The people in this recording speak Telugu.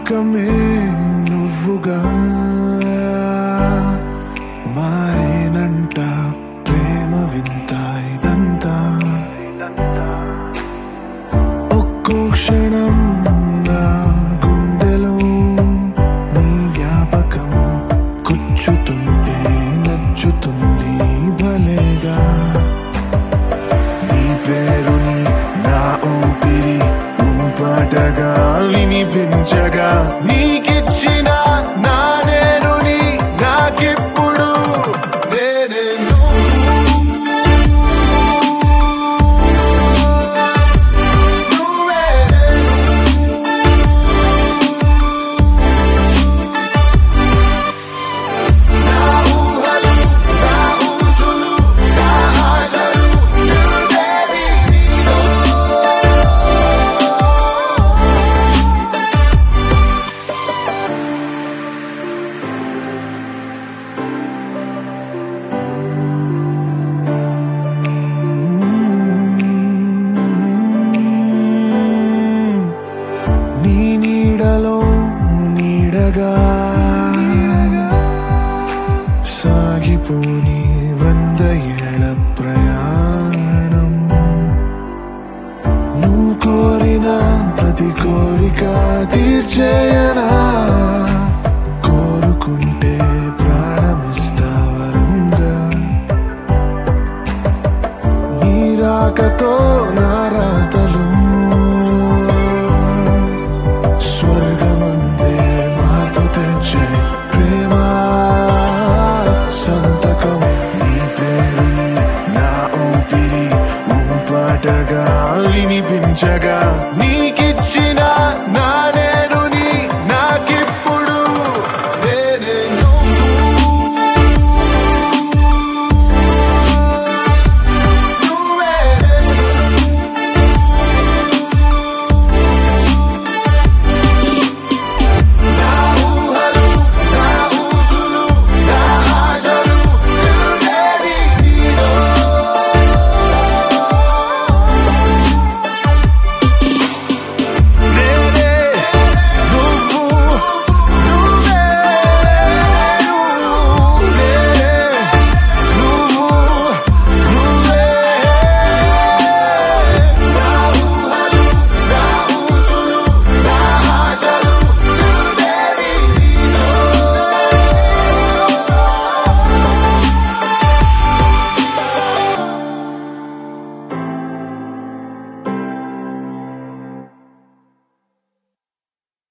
లోకమే నువ్వుగా మారేనంట ప్రేమ వింత ఇదంతా ఒక్కో క్షణం నా గుండెలో నీ జ్ఞాపకం కూర్చుతుంటే నచ్చుతుంది భలేగా నీ పేరుని నా ఊపిరి పాటగా వినిపించగా నీకిచ్చిన నా నేరుని నాకిప్పుడు నేనే నీ నీడలో నీడగా సాగిపోని వంద ఏళ్ళ ప్రయాణం నువ్వు కోరిన ప్రతి కోరిక తీర్చేయనా కోరుకుంటే ప్రాణమిస్తావరంగా నీ రాకతో నా రాతలు స్వర్గమందే మార్పు తెచ్చే